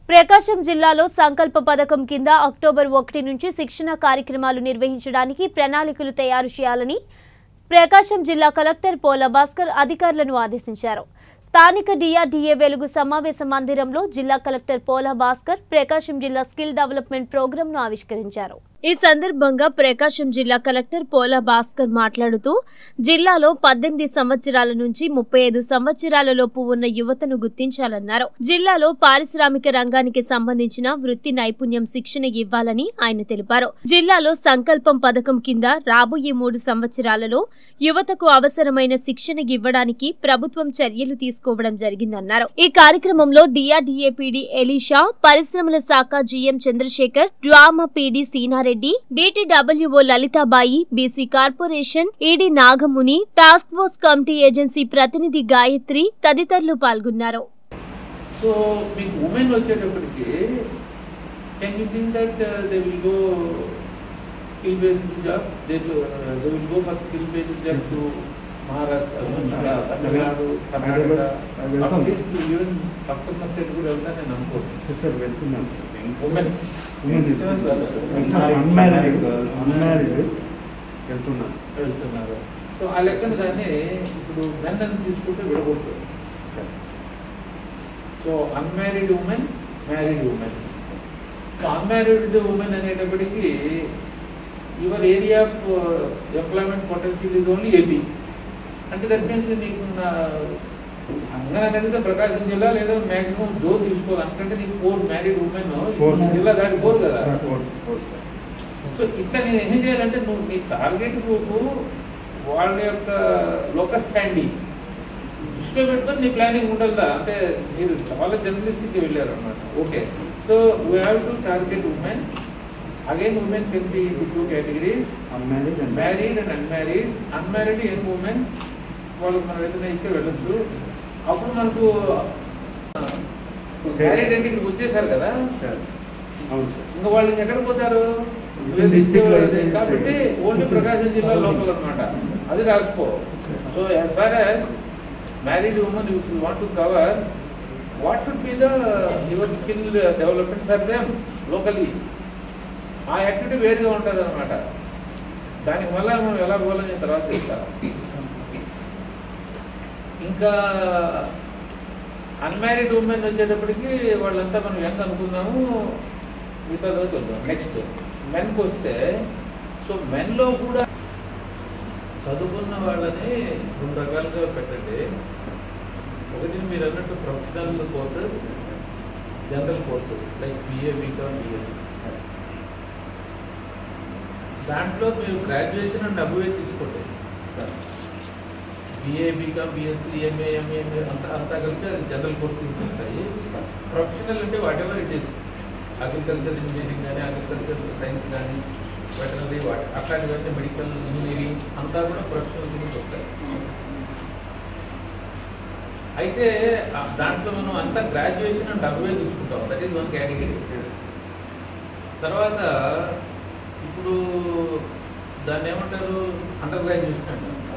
ప్రకాశం జిల్లాలో సంకల్ప పథకం కింద అక్టోబర్ ఒకటి నుంచి శిక్షణ కార్యక్రమాలు నిర్వహించడానికి ప్రణాళికలు తయారు చేయాలని ప్రకాశం జిల్లా కలెక్టర్ పోల భాస్కర్ అధికారులను ఆదేశించారు స్థానిక డిఆర్డీఏ వెలుగు సమావేశ మందిరంలో జిల్లా కలెక్టర్ పోల భాస్కర్ ప్రకాశం జిల్లా స్కిల్ డెవలప్మెంట్ ప్రోగ్రాంను ఆవిష్కరించారు ఈ సందర్భంగా ప్రకాశం జిల్లా కలెక్టర్ పోల భాస్కర్ మాట్లాడుతూ జిల్లాలో పద్దెనిమిది సంవత్సరాల నుంచి ముప్పై ఐదు సంవత్సరాల లోపు ఉన్న యువతను గుర్తించాలన్నారు జిల్లాలో పారిశ్రామిక రంగానికి సంబంధించిన వృత్తి నైపుణ్యం శిక్షణ ఇవ్వాలని ఆయన తెలిపారు జిల్లాలో సంకల్పం పథకం కింద రాబోయే మూడు సంవత్సరాలలో యువతకు అవసరమైన శిక్షణ ఇవ్వడానికి ప్రభుత్వం చర్యలు తీసుకోవడం జరిగిందన్నారు ఈ కార్యక్రమంలో డిఆర్డీఏ పీడీ ఎలీషా పరిశ్రమల శాఖ జీఎం చంద్రశేఖర్ డ్రామా PD Seenareddy DTWO Lalithabai BC corporation ED Nagamuni task force committee agency ప్రతినిధి గాయత్రి తదితరులు పాల్గొన్నారు సో మీకు ఉమెన్ వచ్చేటప్పటికి can you think that they will go skill based job they they will go for skill based job to Maharashtra Tamil Nadu Karnataka at least even పక్కన state కూడా వెళ్తా నేను అనుకోను సార్ వెళ్తున్నాం women sir unmarried girls unmarried వెళ్తున్నాం వెళ్తున్నారు సో ఆ లెక్కన దాన్ని ఇప్పుడు మెన్ అని తీసుకుంటే విడగొడుతుంది so unmarried women married women so unmarried women అనేటప్పటికీ your area of employment potential is only AP అంటే దట్ మీన్స్ నీకు అంగనగడితే ప్రకాశం జిల్లా లేదా మాక్సిమం జో తీసుకోవాలి అందుకంటే నీకు ఫోర్ మ్యారీడ్ ఉమెన్ జిల్లా దాటి ఫోర్ కదా సో ఇట్లా నేను ఏం చేయాలంటే నువ్వు నీ టార్గెట్ గ్రూప్ వాళ్ళ యొక్క లోకస్ స్టాండింగ్ దృష్టిలో పెట్టుకొని నీ ప్లానింగ్ ఉండదా అంటే మీరు చాలా జర్నలిస్ట్కి వెళ్ళారు అనమాట okay so we have to target women again women can be two categories unmarried and married and unmarried unmarried young women వాళ్ళకి మనం ఏదైనా ఇస్తే వెళ్ళొచ్చు అప్పుడు మనకు మ్యారీడ్ అంటే ఇక్కడికి వచ్చేసారు కదా సార్ అవును సార్ ఇంకా వాళ్ళు ఎక్కడ పోతారు Within district లో అయితే కాబట్టి ఓన్లీ ప్రకాశం జిల్లా లోపల అనమాట అది రాసుకో so as far as married women if you want to cover what should be the your skill development for them locally ఆ యాక్టివిటీ వేరుగా ఉంటుంది అనమాట దానికి వల్ల మనం ఎలా పోవాలని నేను తర్వాత చెప్తా ఇంకా అన్మ్యారీడ్ ఉమెన్ వచ్చేటప్పటికి వాళ్ళంతా మనం ఎంత అనుకున్నాము మిగతా రోజు చూద్దాం నెక్స్ట్ మెన్కి వస్తే సో మెన్లో కూడా చదువుకున్న వాళ్ళని రెండు రకాలుగా పెట్టండి ఒకటి మీరు అన్నట్టు professional courses general courses like BA BCom BSc దాంట్లో మీరు గ్రాడ్యుయేషన్ అండ్ అబువే తీసుకోండి sir BA BCom BSc MA MA అంతా అంతా కలిపి అది జనరల్ కోర్సెస్ వస్తాయి ప్రొఫెషనల్ అంటే whatever it is agriculture engineering కానీ అగ్రికల్చర్ సైన్స్ కానీ వెటనరీ వాట్ అట్లాంటివన్నీ మెడికల్ ఇంజనీరింగ్ అంతా కూడా ప్రొఫెషనల్ కింద వస్తాయి అయితే ఆ దాంట్లో మనం అంతా గ్రాడ్యుయేషన్ అండ్ డబ్బువే చూసుకుంటాం దట్ ఈస్ వన్ కేటగిరీ తర్వాత ఇప్పుడు దాన్ని ఏమంటారు అండర్ గ్రాడ్యుయేషన్ అంటారు